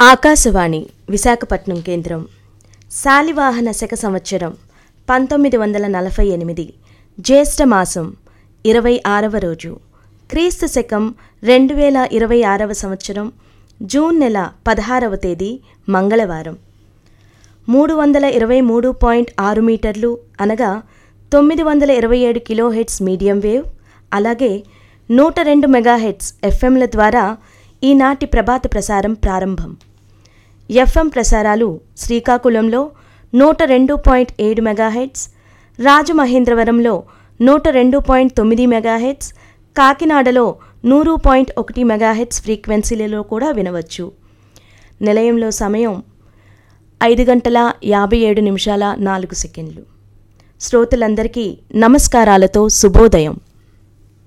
ఆకాశవాణి విశాఖపట్నం కేంద్రం శాలివాహన శక సంవత్సరం పంతొమ్మిది వందల నలభై ఎనిమిది జ్యేష్ఠ మాసం ఇరవై ఆరవ రోజు క్రీస్తు శకం రెండు వేల ఇరవై ఆరవ సంవత్సరం జూన్ నెల పదహారవ తేదీ మంగళవారం మూడు వందల ఇరవై మూడు పాయింట్ ఆరు మీటర్లు అనగా తొమ్మిది వందల ఇరవై ఏడు కిలో హెడ్స్ మీడియం వేవ్ అలాగే నూట రెండు మెగాహెడ్స్ ఎఫ్ఎంల ద్వారా ఈనాటి ప్రభాత ప్రసారం ప్రారంభం ఎఫ్ఎం ప్రసారాలు శ్రీకాకుళంలో నూట రెండు పాయింట్ ఏడు మెగాహెడ్స్ రాజమహేంద్రవరంలో నూట రెండు పాయింట్ తొమ్మిది మెగాహెడ్స్ కాకినాడలో నూరు పాయింట్ ఒకటి మెగాహెడ్స్ ఫ్రీక్వెన్సీలలో కూడా వినవచ్చు నిలయంలో సమయం ఐదు గంటల యాభై ఏడు నిమిషాల నాలుగు సెకండ్లు శ్రోతలందరికీ నమస్కారాలతో శుభోదయం